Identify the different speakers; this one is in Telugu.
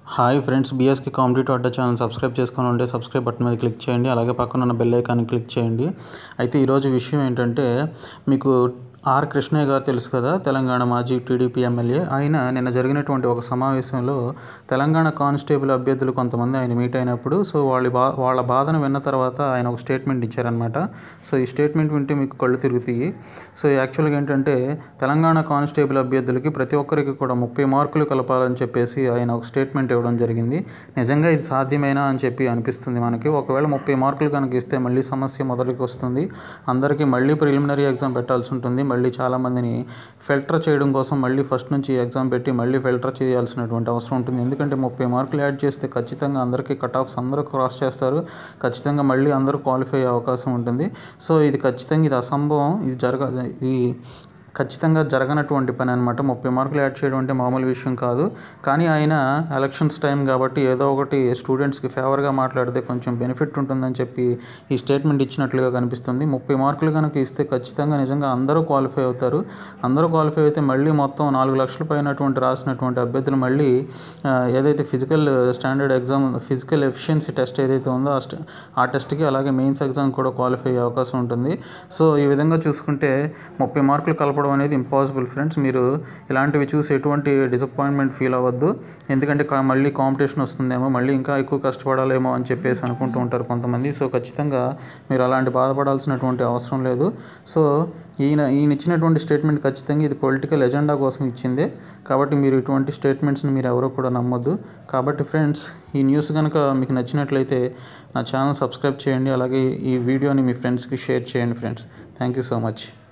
Speaker 1: hi friends BSK competitive Adda channel subscribe చేసుకొని ఉంటే సబ్స్క్రైబ్ బటన్ మీద క్లిక్ చేయండి అలాగే పక్కన ఉన్న బెల్ ఐకాన్ని క్లిక్ చేయండి అయితే ఈరోజు విషయం ఏంటంటే మీకు ఆర్ కృష్ణయ్య గారు తెలుసు కదా తెలంగాణ మాజీ టీడీపీ ఎమ్మెల్యే ఆయన నిన్న జరిగినటువంటి ఒక సమావేశంలో తెలంగాణ కానిస్టేబుల్ అభ్యర్థులు కొంతమంది ఆయన మీట్ అయినప్పుడు సో వాళ్ళ బా వాళ్ళ బాధను విన్న తర్వాత ఆయన ఒక స్టేట్మెంట్ ఇచ్చారనమాట సో ఈ స్టేట్మెంట్ వింటే మీకు కళ్ళు తిరుగుతాయి సో యాక్చువల్గా ఏంటంటే తెలంగాణ కానిస్టేబుల్ అభ్యర్థులకి ప్రతి ఒక్కరికి కూడా ముప్పై మార్కులు కలపాలని చెప్పేసి ఆయన ఒక స్టేట్మెంట్ ఇవ్వడం జరిగింది నిజంగా ఇది సాధ్యమేనా అని చెప్పి అనిపిస్తుంది మనకి ఒకవేళ ముప్పై మార్కులు కనుక ఇస్తే మళ్ళీ సమస్య మొదటికి వస్తుంది అందరికీ మళ్ళీ ప్రిలిమినరీ ఎగ్జామ్ పెట్టాల్సి ఉంటుంది మళ్ళీ చాలామందిని ఫిల్టర్ చేయడం కోసం మళ్ళీ ఫస్ట్ నుంచి ఎగ్జామ్ పెట్టి మళ్ళీ ఫిల్టర్ చేయాల్సినటువంటి అవసరం ఉంటుంది ఎందుకంటే ముప్పై మార్కులు యాడ్ చేస్తే ఖచ్చితంగా అందరికీ కట్ ఆఫ్స్ అందరూ క్రాస్ చేస్తారు ఖచ్చితంగా మళ్ళీ అందరూ క్వాలిఫై అయ్యే అవకాశం ఉంటుంది సో ఇది ఖచ్చితంగా ఇది అసంభవం ఇది జరగ ఈ ఖచ్చితంగా జరగనటువంటి పని అనమాట ముప్పై మార్కులు యాడ్ చేయడం అంటే మామూలు విషయం కాదు కానీ ఆయన ఎలక్షన్స్ టైం కాబట్టి ఏదో ఒకటి స్టూడెంట్స్కి ఫేవర్గా మాట్లాడితే కొంచెం బెనిఫిట్ ఉంటుందని చెప్పి ఈ స్టేట్మెంట్ ఇచ్చినట్లుగా కనిపిస్తుంది ముప్పై మార్కులు కనుక ఇస్తే ఖచ్చితంగా నిజంగా అందరూ క్వాలిఫై అవుతారు అందరూ క్వాలిఫై అయితే మళ్ళీ మొత్తం నాలుగు లక్షల పైనటువంటి రాసినటువంటి అభ్యర్థులు మళ్ళీ ఆ, ఏదైతే physical standard exam physical efficiency test ఏదైతే ఉందో ఆ స్ట- ఆ టెస్ట్కి అలాగే మెయిన్స్ ఎగ్జామ్ కూడా క్వాలిఫై అయ్యే అవకాశం ఉంటుంది సో ఈ విధంగా చూసుకుంటే ముప్పై మార్కులు కలపడం అనేది ఇంపాసిబుల్ ఫ్రెండ్స్ మీరు ఇలాంటివి చూసి ఎటువంటి డిసప్పాయింట్మెంట్ ఫీల్ అవ్వద్దు ఎందుకంటే కా- మళ్ళీ కాంపిటీషన్ వస్తుందేమో మళ్ళీ ఇంకా ఎక్కువ కష్టపడాలేమో అని చెప్పేసి అనుకుంటూ ఉంటారు కొంతమంది సో ఖచ్చితంగా మీరు అలాంటి బాధపడాల్సినటువంటి అవసరం లేదు సో ఈయన ఈయన ఇచ్చినటువంటి స్టేట్మెంట్ ఖచ్చితంగా ఇది పొలిటికల్ ఎజెండా కోసం ఇచ్చిందే కాబట్టి మీరు ఇటువంటి స్టేట్మెంట్స్ని మీరు ఎవరు కూడా నమ్మొద్దు కాబట్టి ఫ్రెండ్స్ ఈ న్యూస్ కనుక మీకు నచ్చినట్లయితే నా ఛానల్ సబ్స్క్రైబ్ చేయండి అలాగే ఈ వీడియోని మీ ఫ్రెండ్స్కి షేర్ చేయండి friends thank you so much